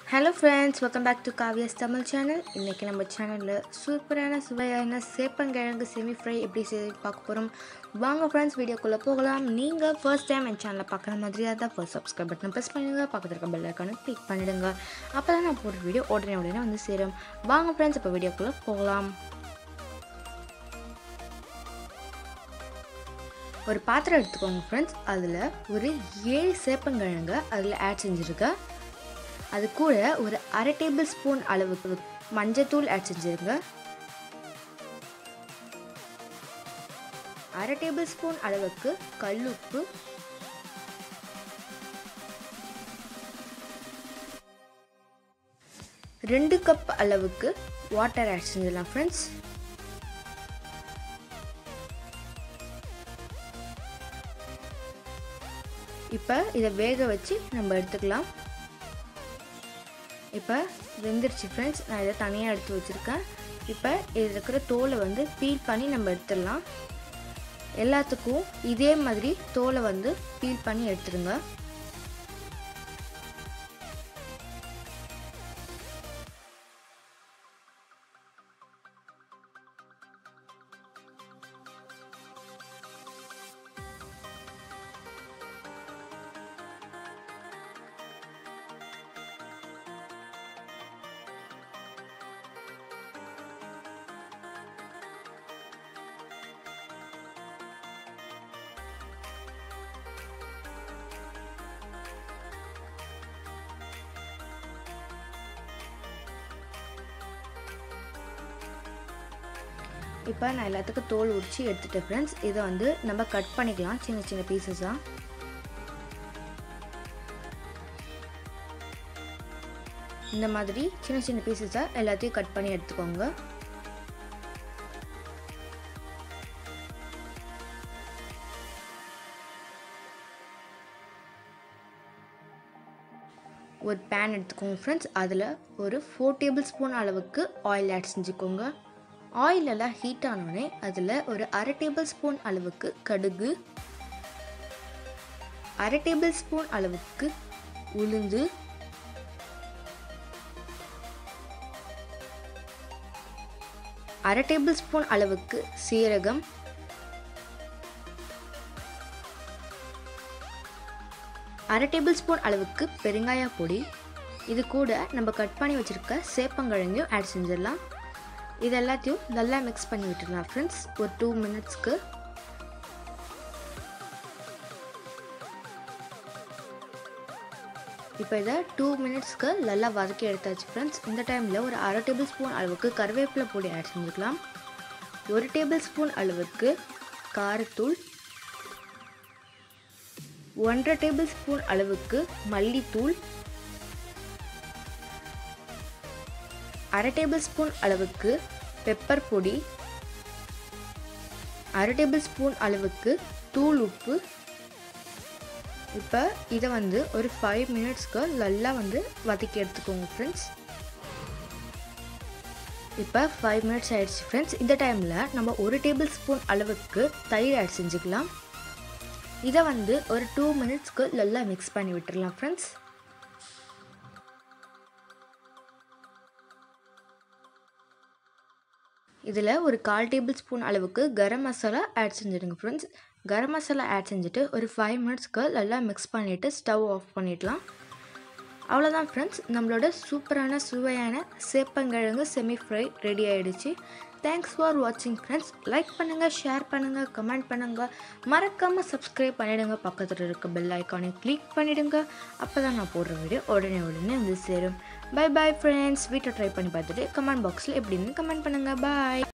hello friends welcome back to Kaviya's Tamil channel இன்றைக்கி நம்ம சேனலில் சூப்பரான சுவையான சேப்பங்கிழங்கு செமி ஃப்ரை எப்படி செய்து பார்க்க போகிறோம் வாங்க ஃப்ரெண்ட்ஸ் வீடியோக்குள்ளே போகலாம் நீங்கள் ஃபர்ஸ்ட் டைம் என் சேனலை பார்க்குற மாதிரியாக இருந்தால் ஃபர்ஸ்ட் சப்ஸ்கிரைப் பட்டன் ப்ரெஸ் பண்ணிடுங்க பக்கத்தில் இருக்க பெல் ஐக்கானை கிளிக் பண்ணிடுங்க அப்போ தான் நான் போடுற வீடியோ உடனே உடனே வந்து சேரும் வாங்க ஃப்ரெண்ட்ஸ் இப்போ வீடியோக்குள்ளே போகலாம் ஒரு பாத்திரம் எடுத்துக்கோங்க ஃப்ரெண்ட்ஸ் அதில் ஒரு ஏழு சேப்பங்கிழங்க அதில் ஆட் செஞ்சுருக்கேன் அது கூட ஒரு அரை டேபிள் ஸ்பூன் அளவுக்கு மஞ்சத்தூள் ஆட் செஞ்சுருங்க அரை டேபிள் ஸ்பூன் அளவுக்கு கல்லுப்பு ரெண்டு கப் அளவுக்கு வாட்டர் ஆட் செஞ்சிடலாம் ஃப்ரெண்ட்ஸ் இப்போ இதை வேக வச்சு நம்ம எடுத்துக்கலாம் இப்போ வெந்துருச்சு ஃப்ரெண்ட்ஸ் நான் இதை தனியாக எடுத்து வச்சுருக்கேன் இப்போ இதில் இருக்கிற தோலை வந்து பீல் பண்ணி நம்ம எடுத்துடலாம் எல்லாத்துக்கும் இதே மாதிரி தோலை வந்து பீல் பண்ணி எடுத்துடுங்க இப்போ நான் எல்லாத்துக்கும் தோல் உரிச்சு எடுத்துட்டேன் ஃப்ரெண்ட்ஸ் இதை வந்து நம்ம கட் பண்ணிக்கலாம் சின்ன சின்ன பீசஸாக இந்த மாதிரி சின்ன சின்ன பீசஸாக எல்லாத்தையும் கட் பண்ணி எடுத்துக்கோங்க ஒரு பேன் எடுத்துக்கோங்க ஃப்ரெண்ட்ஸ் அதில் ஒரு ஃபோர் டேபிள் ஸ்பூன் அளவுக்கு ஆயில் ஆட் செஞ்சுக்கோங்க ஆயில் எல்லாம் ஹீட் ஆனோடனே அதில் ஒரு அரை டேபிள் ஸ்பூன் அளவுக்கு கடுகு அரை டேபிள் ஸ்பூன் அளவுக்கு உளுந்து அரை டேபிள் ஸ்பூன் அளவுக்கு சீரகம் அரை டேபிள் ஸ்பூன் அளவுக்கு பெருங்காய பொடி இது கூட நம்ம கட் பண்ணி வச்சுருக்க சேப்பங்கிழங்கையும் ஆட் செஞ்சிடலாம் இது எல்லாத்தையும் நல்லா மிக்ஸ் பண்ணி விட்டுடலாம் ஃப்ரெண்ட்ஸ் ஒரு டூ மினிட்ஸ்க்கு இப்போ இதை டூ மினிட்ஸ்க்கு நல்லா வதக்கி எடுத்தாச்சு ஃப்ரெண்ட்ஸ் இந்த டைமில் ஒரு அரை டேபிள் ஸ்பூன் அளவுக்கு கருவேப்பிலை பொடி ஆட் செஞ்சுக்கலாம் ஒரு டேபிள் ஸ்பூன் அளவுக்கு காரத்தூள் ஒன்றரை டேபிள் ஸ்பூன் அளவுக்கு மல்லித்தூள் அரை டேபிள் ஸ்பூன் அளவுக்கு பெப்பர் பொடி அரை டேபிள் ஸ்பூன் அளவுக்கு தூள் உப்பு இப்போ இதை வந்து ஒரு ஃபைவ் மினிட்ஸ்க்கு நல்லா வந்து வதக்கி எடுத்துக்கோங்க ஃப்ரெண்ட்ஸ் இப்போ ஃபைவ் மினிட்ஸ் ஆயிடுச்சு ஃப்ரெண்ட்ஸ் இந்த டைமில் நம்ம ஒரு டேபிள் ஸ்பூன் அளவுக்கு தயிர் ஆட் செஞ்சுக்கலாம் இதை வந்து ஒரு டூ மினிட்ஸ்க்கு நல்லா மிக்ஸ் பண்ணி விட்டுடலாம் ஃப்ரெண்ட்ஸ் இதில் ஒரு கால் டேபிள் ஸ்பூன் அளவுக்கு கரம் மசாலா ஆட் செஞ்சுடுங்க ஃப்ரெண்ட்ஸ் கரம் மசாலா ஆட் செஞ்சுட்டு ஒரு ஃபைவ் மினிட்ஸ்க்கு நல்லா மிக்ஸ் பண்ணிவிட்டு ஸ்டவ் ஆஃப் பண்ணிடலாம் அவ்வளோதான் ஃப்ரெண்ட்ஸ் நம்மளோட சூப்பரான சுவையான சேப்பங்கிழங்கு செமி ஃப்ரை ரெடி ஆகிடுச்சு தேங்க்ஸ் ஃபார் வாட்சிங் ஃப்ரெண்ட்ஸ் லைக் பண்ணுங்கள் ஷேர் பண்ணுங்கள் கமெண்ட் பண்ணுங்கள் மறக்காமல் சப்ஸ்கிரைப் பண்ணிவிடுங்க பக்கத்தில் இருக்க பெல் ஐக்கானை கிளிக் பண்ணிவிடுங்க அப்போ தான் நான் போடுற வீடியோ உடனே உடனே வந்து சேரும் பை பாய் ஃப்ரெண்ட்ஸ் வீட்டை ட்ரை பண்ணி பார்த்துட்டு கமெண்ட் பாக்ஸில் எப்படின்னு கமெண்ட் பண்ணுங்கள் பாய்